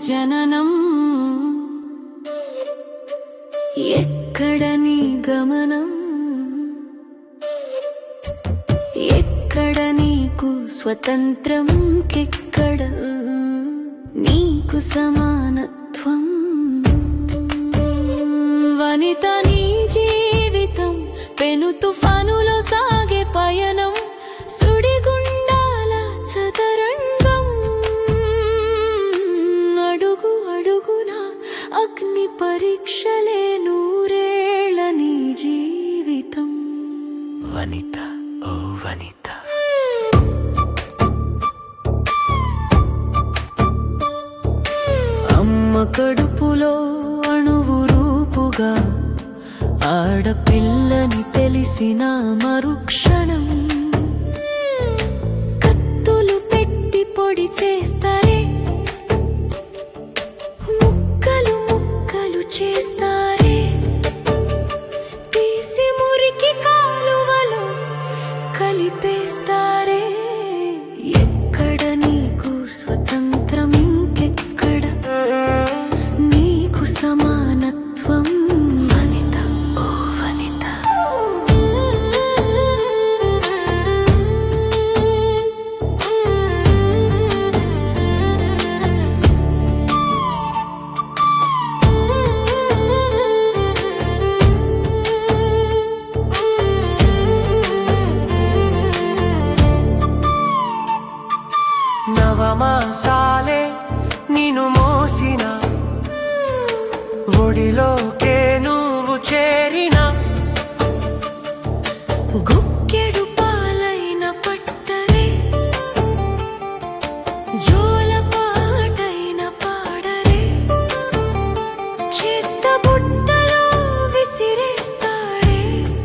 జననం ఎక్కడ నీ గమనం ఎక్కడ నీకు స్వతంత్రం కెక్కడ నీకు సమానత్వం వనిత నీ జీవితం పెను తుఫానులో సాగే పయనం సుడిగుండాల చదరంగం అడుగు అడుగున అగ్ని పరీక్షలే నూరేళ్ళ నీ జీవితం వనిత ఓ వనిత అమ్మ కడుపులో అణువు రూపుగా ఆడపిల్లని తెలిసిన మరుక్షణం కత్తులు పెట్టి పొడి చేస్తారే ముక్కలు ముక్కలు చేస్తారే తీసి మురికి కాలువలో కలిపేస్తారే ఎక్కడ నీకు స్వతంత్రం ఇంకెక్కడ నీకు సమానత్వం వనిత ఓ వనిత నవమాసాలే నిన్ను మోసిన ఒడిలోకే నువ్వు చేరిన గుక్కెడు పాలైన పట్టరే జోల పాటైన పాడరే చిత్త బుట్టలో విసిరేస్తాడే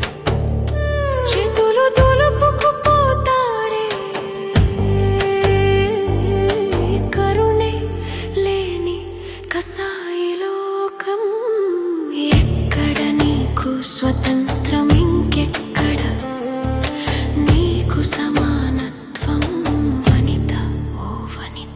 చేతులు దులుపుకుపోతాడే కరుణే లేని కసాయి లోకం ఎక్కడ నీకు స్వతంత్రం ఇంకెక్కడ నీకు సమానత్వం వనిత ఓ వనిత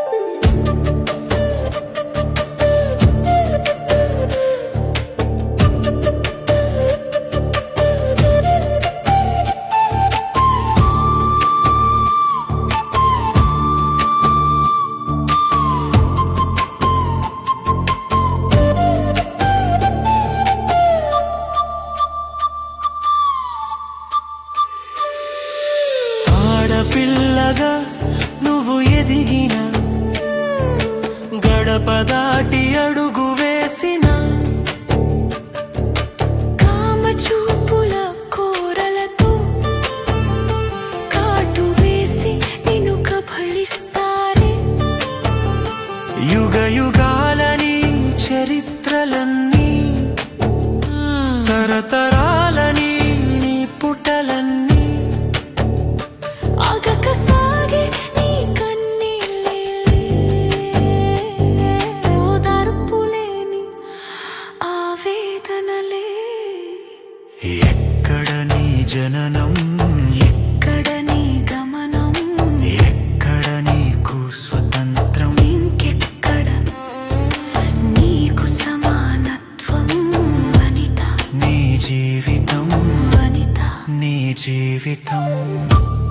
ఆడపిల్లగా నువ్వు ఎదిగిన గడప దాటి అడుగు వేసిన కామ చూపుల కోరలతో కాటు వేసి నిన్ను కబళిస్తారే యుగ యుగాలని చరిత్రలన్నీ తరతరాలని నీ పుటలన్నీ ఆగక సాగే నీ కన్నీళ్ళే ఓదార్పులేని ఆవేదనలే ఎక్కడ నీ జననం ఎక్కడ నీ గమనం ఎక్కడ నీకు స్వతంత్రం ఇంకెక్కడ నీకు సమానత్వం వనిత నీ జీవితం వనిత నీ జీవితం